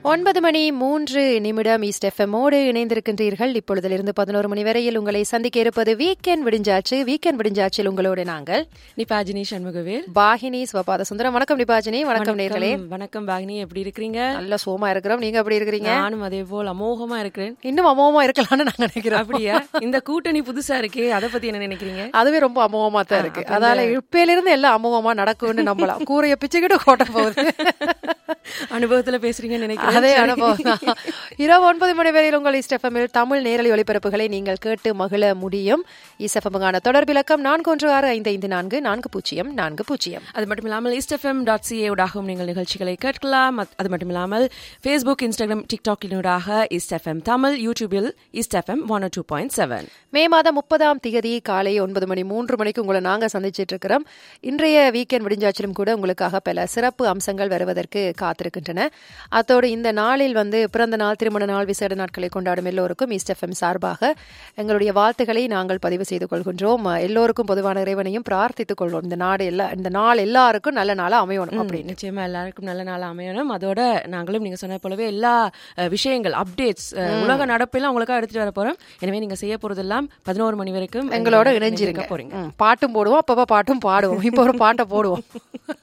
ஒன்பது மணி மூன்று நிமிடம் ஈஸ்ட் எஃப்எம்மோடு இணைந்திருக்கின்றீர்கள் இப்பொழுதிலிருந்து பதினோரு மணி வரையில் உங்களை சந்திக்க இருப்பது வீக்கெண்ட் விடிஞ்சாச்சு வீக்கெண்ட் விடிஞ்சாச்சில் உங்களோடு நாங்கள் நிபாஜினி சண்முகவேல் பாகினி ஸ்வபாத சுந்தரம் வணக்கம் நிபாஜினி வணக்கம் நேர்களே வணக்கம் பாகினி எப்படி இருக்கிறீங்க நல்ல சோமா இருக்கிறோம் நீங்க எப்படி இருக்கிறீங்க நானும் அதே போல் அமோகமா இருக்கிறேன் இன்னும் அமோகமா இருக்கலாம்னு நான் நினைக்கிறேன் அப்படியா இந்த கூட்டணி புதுசா இருக்கே அதை பத்தி என்ன நினைக்கிறீங்க அதுவே ரொம்ப அமோகமா தான் இருக்கு அதால இப்பையில இருந்து எல்லாம் அமோகமா நடக்கும்னு நம்பலாம் கூரைய பிச்சுக்கிட்டு கோட்ட போகுது அனுபவத்துல பேசுறீங்கன்னு நினைக்கிறேன் அதே அனுபவம் தான். இரவு ஒன்பது மணி வரையில் உங்கள் இஸ்டெஃபமில் தமிழ் நேரலை ஒளிபரப்புகளை நீங்கள் கேட்டு மகிழ முடியும் இஸ்டெஃபமுக்கான தொடர்பிலக்கம் நான்கு ஒன்று ஆறு ஐந்து ஐந்து நான்கு நான்கு பூஜ்ஜியம் நான்கு பூஜ்ஜியம் அது மட்டும் இல்லாமல் இஸ்டெஃப்எம் டாட் சிஏ ஊடாகவும் நீங்கள் நிகழ்ச்சிகளை கேட்கலாம் மத்- அது மட்டும் இல்லாமல் ஃபேஸ்புக் இன்ஸ்டாகிராம் டிக்டாக்கினூடாக இஸ்டெஃப்எம் தமிழ் யூடியூபில் இஸ்டெஃப்எம் ஒன் டூ பாயிண்ட் செவன் மே மாதம் முப்பதாம் திகதி காலை ஒன்பது மணி மூன்று மணிக்கு உங்களை நாங்க சந்திச்சிட்டு இருக்கிறோம் இன்றைய வீக்கெண்ட் விடிஞ்சாச்சிலும் கூட உங்களுக்காக பல சிறப்பு அம்சங்கள் வருவதற்கு காத்திருக்கின்றன அத்தோடு இந்த நாளில் வந்து பிறந்த நாள் திருமண நாள் விசேட நாட்களை கொண்டாடும் எல்லோருக்கும் ஈஸ்ட் எஃப்எம் சார்பாக எங்களுடைய வாழ்த்துக்களை நாங்கள் பதிவு செய்து கொள்கின்றோம் எல்லோருக்கும் பொதுவான இறைவனையும் பிரார்த்தித்துக் கொள்வோம் இந்த நாடு எல்லா இந்த நாள் எல்லாருக்கும் நல்ல நாளா அமையணும் அப்படின்னு நிச்சயமா எல்லாருக்கும் நல்ல நாள் அமையணும் அதோட நாங்களும் நீங்க சொன்ன போலவே எல்லா அஹ், விஷயங்கள் அப்டேட்ஸ் உலக நடப்பெல்லாம் உங்களுக்காக எடுத்துட்டு வர போறோம் எனவே நீங்க செய்ய போறதெல்லாம் பதினோரு மணி வரைக்கும் எங்களோட எங்களோட இணைஞ்சிருங்க போறீங்க ம், பாட்டும் போடுவோம் அப்பப்ப பாட்டும் பாடுவோம் இப்போ ஒரு பாட்டை போடுவோம்